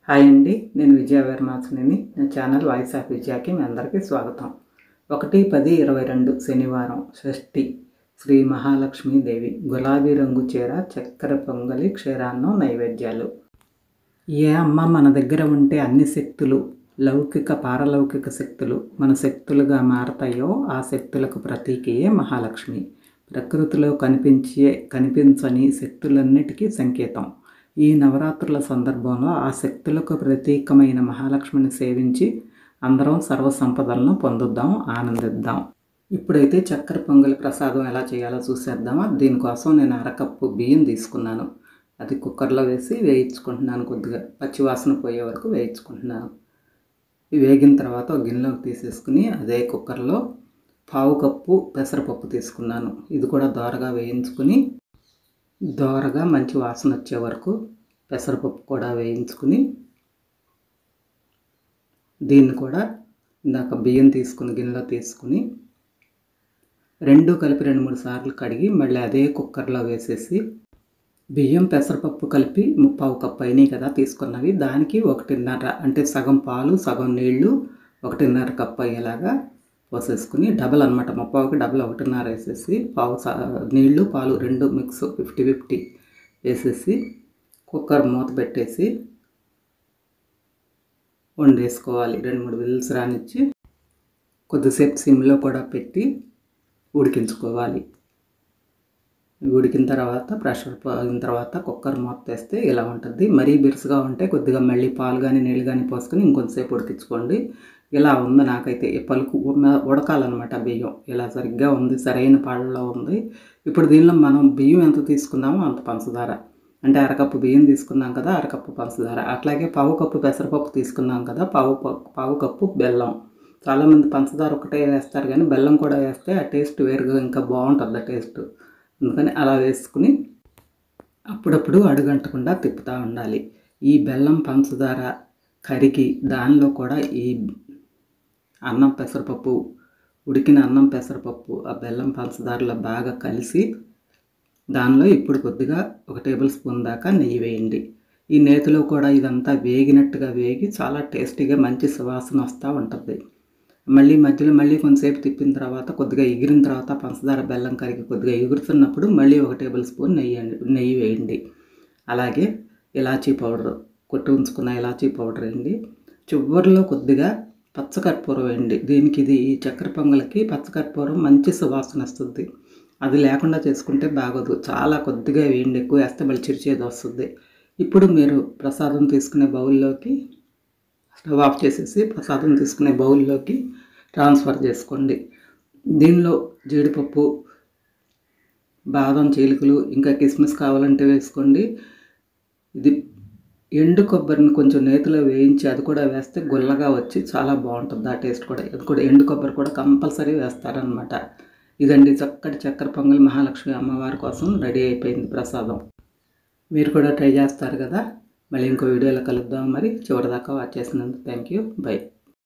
hi అండి నేను విజయ వీరనాథుని నా ఛానల్ వాయిస్ ఆఫ్ విజయాకి మీ అందరికీ స్వాగతం ఒకటి పది ఇరవై రెండు శనివారం షష్ఠి శ్రీ మహాలక్ష్మీ దేవి గులాబీ రంగు చీర చక్కెర పొంగలి క్షీరాన్నం నైవేద్యాలు ఏ అమ్మ మన దగ్గర ఉంటే అన్ని శక్తులు లౌకిక పారలౌకిక శక్తులు మన శక్తులుగా మారతాయో ఆ శక్తులకు ప్రతీకయే మహాలక్ష్మి ప్రకృతిలో కనిపించే కనిపించని శక్తులన్నిటికీ సంకేతం ఈ నవరాత్రుల సందర్భంలో ఆ శక్తులకు ప్రతీకమైన మహాలక్ష్మిని సేవించి అందరం సర్వ సంపదలను పొందుద్దాం ఆనందిద్దాం ఇప్పుడైతే చక్కెర పొంగలి ప్రసాదం ఎలా చేయాలో చూసేద్దామా దీనికోసం నేను అరకప్పు బియ్యం తీసుకున్నాను అది కుక్కర్లో వేసి వేయించుకుంటున్నాను కొద్దిగా పచ్చివాసన పోయే వరకు వేయించుకుంటున్నాను ఇవి వేగిన తర్వాత ఒక గిన్నెలోకి తీసేసుకుని అదే కుక్కర్లో పావు కప్పు పెసరపప్పు తీసుకున్నాను ఇది కూడా దోరగా వేయించుకుని దోరగా మంచి వాసన వచ్చే వరకు పెసరపప్పు కూడా వేయించుకుని దీన్ని కూడా ఇందాక బియ్యం తీసుకుని గిన్నెలో తీసుకుని రెండు కలిపి రెండు మూడు సార్లు కడిగి మళ్ళీ అదే కుక్కర్లో వేసేసి బియ్యం పెసరపప్పు కలిపి ముప్పావు కప్పు అయినాయి కదా తీసుకున్నవి దానికి ఒకటిన్నర అంటే సగం పాలు సగం నీళ్లు ఒకటిన్నర కప్పు అయ్యేలాగా పోసేసుకుని డబల్ అనమాట ముప్పావుకి డబల్ ఒకటిన్నర వేసేసి పావు స నీళ్లు పాలు రెండు మిక్స్ ఫిఫ్టీ ఫిఫ్టీ వేసేసి కుక్కర్ మూత పెట్టేసి వండేసుకోవాలి రెండు మూడు విజిల్స్ రానిచ్చి కొద్దిసేపు సిమ్లో కూడా పెట్టి ఉడికించుకోవాలి ఉడికిన తర్వాత ప్రెషర్ పోయిన తర్వాత కుక్కర్ మూత వేస్తే ఇలా ఉంటుంది మరీ బిరుసుగా ఉంటే కొద్దిగా మళ్ళీ పాలు కానీ నీళ్ళు కానీ పోసుకొని ఇంకొంతసేపు ఉడికించుకోండి ఇలా ఉంది నాకైతే ఈ పలుకు ఉమ- ఉడకాలన్నమాట బియ్యం ఇలా సరిగ్గా ఉంది సరైన పాళ్ళలో ఉంది ఇప్పుడు దీనిలో మనం బియ్యం ఎంత తీసుకున్నామో అంత పంచదార అంటే అరకప్పు బియ్యం తీసుకున్నాం కదా అరకప్పు పంచదార అట్లాగే పావు కప్పు పెసరపప్పు తీసుకున్నాం కదా పావు ప- పావు కప్పు బెల్లం చాలామంది పంచదార ఒకటే వేస్తారు కానీ బెల్లం కూడా వేస్తే ఆ టేస్ట్ వేరుగా ఇంకా బాగుంటుంది ఆ టేస్ట్ అందుకని అలా వేసుకుని అప్పుడప్పుడు అడుగంటకుండా తిప్పుతూ ఉండాలి ఈ బెల్లం పంచదార కరిగి దానిలో కూడా ఈ అన్నం పెసరపప్పు ఉడికిన అన్నం పెసరపప్పు ఆ బెల్లం పంచదారలో బాగా కలిసి దానిలో ఇప్పుడు కొద్దిగా ఒక టేబుల్ స్పూన్ దాకా నెయ్యి వేయండి ఈ నేతిలో కూడా ఇదంతా వేగినట్టుగా వేగి చాలా టేస్టీగా మంచి సువాసన వస్తూ ఉంటుంది మళ్ళీ మధ్యలో మళ్ళీ కొంతసేపు తిప్పిన తర్వాత కొద్దిగా ఎగిరిన తర్వాత పంచదార బెల్లం కరిగి కొద్దిగా ఎగురుతున్నప్పుడు మళ్ళీ ఒక టేబుల్ స్పూన్ నెయ్యి అండి నెయ్యి వేయండి అలాగే ఇలాచీ పౌడర్ కొట్టి ఉంచుకున్న ఇలాచీ పౌడర్ వేయండి చివరిలో కొద్దిగా పచ్చకర్పూరం వేయండి దీనికి ఇది ఈ చక్కెర పొంగల్కి పచ్చకర్పూరం మంచి సువాసన వస్తుంది అది లేకుండా చేసుకుంటే బాగోదు చాలా కొద్దిగా వేయండి ఎక్కువ వేస్తే మళ్ళీ చిరిచేది వస్తుంది ఇప్పుడు మీరు ప్రసాదం తీసుకునే బౌల్లోకి స్టవ్ ఆఫ్ చేసేసి ప్రసాదం తీసుకునే బౌల్లోకి ట్రాన్స్ఫర్ చేసుకోండి దీనిలో జీడిపప్పు బాదం చీలికలు ఇంకా కిస్మిస్ కావాలంటే వేసుకోండి ఇది ఎండు కొబ్బరిని కొంచెం నేతిలో వేయించి అది కూడా వేస్తే గుల్లగా వచ్చి చాలా బాగుంటుంది ఆ టేస్ట్ కూడా ఇది కూడా ఎండు కొబ్బరి కూడా కంపల్సరీ వేస్తారనమాట ఇదండి చక్కటి చక్కెర పొంగల్ మహాలక్ష్మి అమ్మవారి కోసం రెడీ అయిపోయింది ప్రసాదం మీరు కూడా ట్రై చేస్తారు కదా మళ్ళీ ఇంకో వీడియోలో కలుద్దాం మరి చివరిదాకా వాచ్ చేసినందుకు థ్యాంక్ యూ బై